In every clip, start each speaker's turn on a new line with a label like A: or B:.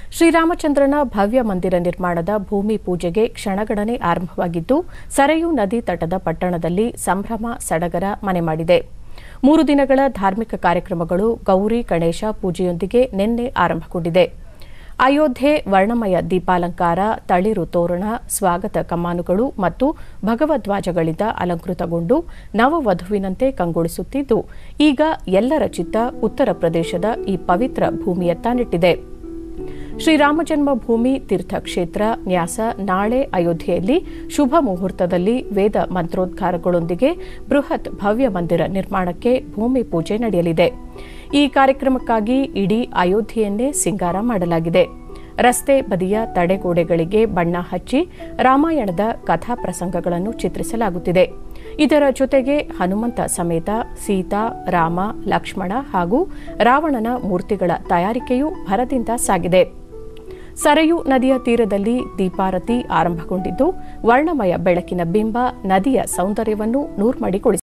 A: ಶ್ರೀರಾಮಚಂದ್ರನ ಭವ್ಯ ಮಂದಿರ ನಿರ್ಮಾಣದ ಭೂಮಿ ಪೂಜೆಗೆ ಕ್ಷಣಗಣನೆ ಆರಂಭವಾಗಿದ್ದು ಸರಯೂ ನದಿ ತಟದ ಪಟ್ಟಣದಲ್ಲಿ ಸಂಭ್ರಮ ಸಡಗರ ಮನೆ ಮಾಡಿದೆ ಮೂರು ದಿನಗಳ ಧಾರ್ಮಿಕ ಕಾರ್ಯಕ್ರಮಗಳು ಗೌರಿ ಗಣೇಶ ಪೂಜೆಯೊಂದಿಗೆ ನಿನ್ನೆ ಆರಂಭಗೊಂಡಿದೆ ಅಯೋಧ್ಯೆ ವರ್ಣಮಯ ದೀಪಾಲಂಕಾರ ತಳಿರು ತೋರಣ ಸ್ವಾಗತ ಕಮ್ಮಾನುಗಳು ಮತ್ತು ಭಗವಧ್ವಜಗಳಿಂದ ಅಲಂಕೃತಗೊಂಡು ನವವಧುವಿನಂತೆ ಕಂಗೊಳಿಸುತ್ತಿದ್ದು ಈಗ ಎಲ್ಲರ ಚಿತ್ತ ಉತ್ತರ ಪ್ರದೇಶದ ಈ ಪವಿತ್ರ ಭೂಮಿಯತ್ತ ನೆಟ್ಟಿದೆ ಶ್ರೀರಾಮ ಜನ್ಮಭೂಮಿ ತೀರ್ಥಕ್ಷೇತ್ರ ನ್ಯಾಸ ನಾಳೆ ಅಯೋಧ್ಯೆಯಲ್ಲಿ ಶುಭ ಮುಹೂರ್ತದಲ್ಲಿ ವೇದ ಮಂತ್ರೋದ್ಗಾರಗಳೊಂದಿಗೆ ಬೃಹತ್ ಭವ್ಯ ಮಂದಿರ ನಿರ್ಮಾಣಕ್ಕೆ ಭೂಮಿ ಪೂಜೆ ನಡೆಯಲಿದೆ ಈ ಕಾರ್ಯಕ್ರಮಕ್ಕಾಗಿ ಇಡೀ ಅಯೋಧ್ಯೆಯನ್ನೇ ಸಿಂಗಾರ ಮಾಡಲಾಗಿದೆ ರಸ್ತೆ ಬದಿಯ ತಡೆಗೋಡೆಗಳಿಗೆ ಬಣ್ಣ ಹಚ್ಚಿ ರಾಮಾಯಣದ ಕಥಾ ಪ್ರಸಂಗಗಳನ್ನು ಚಿತ್ರಿಸಲಾಗುತ್ತಿದೆ ಇದರ ಜೊತೆಗೆ ಹನುಮಂತ ಸಮೇತ ಸೀತಾ ರಾಮ ಲಕ್ಷ್ಮಣ ಹಾಗೂ ರಾವಣನ ಮೂರ್ತಿಗಳ ತಯಾರಿಕೆಯೂ ಭರದಿಂದ ಸಾಗಿದೆ ಸರಯೂ ನದಿಯ ತೀರದಲ್ಲಿ ದೀಪಾರತಿ ಆರಂಭಗೊಂಡಿದ್ದು ವರ್ಣಮಯ ಬೆಳಕಿನ ಬಿಂಬ ನದಿಯ ಸೌಂದರ್ಯವನ್ನು ನೂರ್ಮಡಿಗೊಳಿಸಿದೆ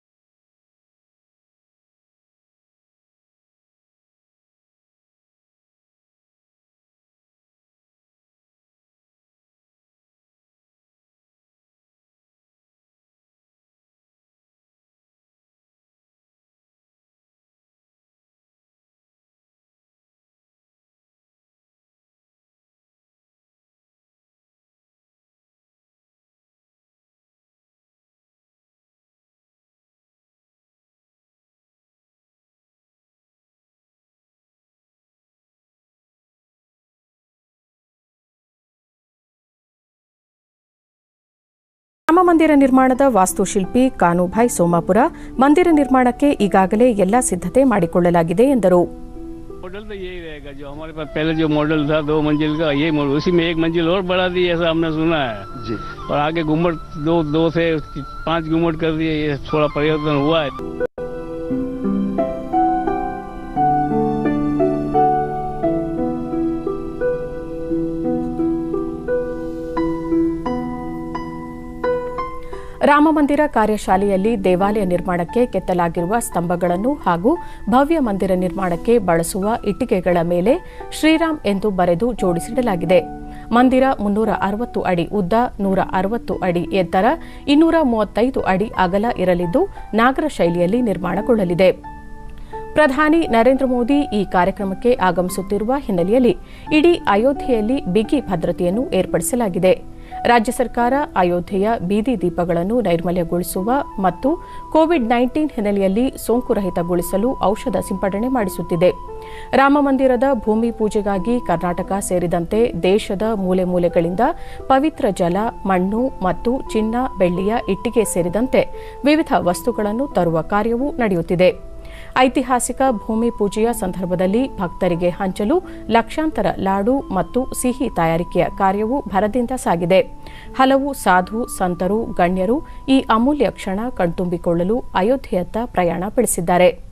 A: ರಾಮ ಮಂದಿರ ನಿರ್ಮಾಣದ ವಾಸ್ತುಶಿಲ್ಪಿ ಕಾನುಭಾಯ್ ಸೋಮಾಪುರ ಮಂದಿರ ನಿರ್ಮಾಣಕ್ಕೆ ಈಗಾಗಲೇ ಎಲ್ಲಾ ಸಿದ್ಧತೆ ಮಾಡಿಕೊಳ್ಳಲಾಗಿದೆ ಎಂದರು
B: मॉडल तो यही रहेगा जो हमारे पास पहले जो मॉडल था दो मंजिल का यही मॉडल उसी में एक मंजिल और बढ़ा दी ऐसा हमने सुना है
C: जी
B: और आगे घुमट दो दो से पांच घुमट कर दिए ये थोड़ा परिवर्तन हुआ है
A: ರಾಮಮಂದಿರ ಕಾರ್ಯಶಾಲೆಯಲ್ಲಿ ದೇವಾಲಯ ನಿರ್ಮಾಣಕ್ಕೆ ಕೆತ್ತಲಾಗಿರುವ ಸ್ತಂಭಗಳನ್ನು ಹಾಗೂ ಭವ್ಯ ಮಂದಿರ ನಿರ್ಮಾಣಕ್ಕೆ ಬಳಸುವ ಇಟ್ಟಿಗೆಗಳ ಮೇಲೆ ಶ್ರೀರಾಮ್ ಎಂದು ಬರೆದು ಜೋಡಿಸಿಡಲಾಗಿದೆ ಮಂದಿರ ಮುನ್ನೂರ ಅರವತ್ತು ಅಡಿ ಉದ್ದ ನೂರ ಅರವತ್ತು ಅಡಿ ಎತ್ತರ ಇನ್ನೂರ ಮೂವತ್ತೈದು ಅಡಿ ಅಗಲ ಇರಲಿದ್ದು ನಾಗರ ಶೈಲಿಯಲ್ಲಿ ನಿರ್ಮಾಣಗೊಳ್ಳಲಿದೆ ಪ್ರಧಾನಿ ನರೇಂದ್ರ ಮೋದಿ ಈ ಕಾರ್ಯಕ್ರಮಕ್ಕೆ ಆಗಮಿಸುತ್ತಿರುವ ಹಿನ್ನೆಲೆಯಲ್ಲಿ ಇಡೀ ಅಯೋಧ್ಯೆಯಲ್ಲಿ ಬಿಗಿ ಭದ್ರತೆಯನ್ನು ಏರ್ಪಡಿಸಲಾಗಿದೆ ರಾಜ್ಯ ಸರ್ಕಾರ ಅಯೋಧ್ಯೆಯ ಬೀದಿ ದೀಪಗಳನ್ನು ನೈರ್ಮಲ್ಯಗೊಳಿಸುವ ಮತ್ತು ಕೋವಿಡ್ ನೈನ್ಟೀನ್ ಹಿನ್ನೆಲೆಯಲ್ಲಿ ಸೋಂಕು ರಹಿತಗೊಳಿಸಲು ಔಷಧ ಸಿಂಪಡಣೆ ಮಾಡಿಸುತ್ತಿದೆ ರಾಮಮಂದಿರದ ಭೂಮಿ ಪೂಜೆಗಾಗಿ ಕರ್ನಾಟಕ ಸೇರಿದಂತೆ ದೇಶದ ಮೂಲೆ ಮೂಲೆಗಳಿಂದ ಪವಿತ್ರ ಜಲ ಮಣ್ಣು ಮತ್ತು ಚಿನ್ನ ಬೆಳ್ಳಿಯ ಇಟ್ಟಿಗೆ ಸೇರಿದಂತೆ ವಿವಿಧ ವಸ್ತುಗಳನ್ನು ತರುವ ಕಾರ್ಯವೂ ನಡೆಯುತ್ತಿದೆ ಐತಿಹಾಸಿಕ ಭೂಮಿ ಪೂಜೆಯ ಸಂದರ್ಭದಲ್ಲಿ ಭಕ್ತರಿಗೆ ಹಂಚಲು ಲಕ್ಷಾಂತರ ಲಾಡು ಮತ್ತು ಸಿಹಿ ತಯಾರಿಕೆಯ ಕಾರ್ಯವು ಭರದಿಂದ ಸಾಗಿದೆ ಹಲವು ಸಾಧು ಸಂತರು ಗಣ್ಯರು ಈ ಅಮೂಲ್ಯ ಕ್ಷಣ ಕಣ್ತುಂಬಿಕೊಳ್ಳಲು ಅಯೋಧ್ಯೆಯತ್ತ ಪ್ರಯಾಣ ಬೆಳೆಸಿದ್ದಾರೆ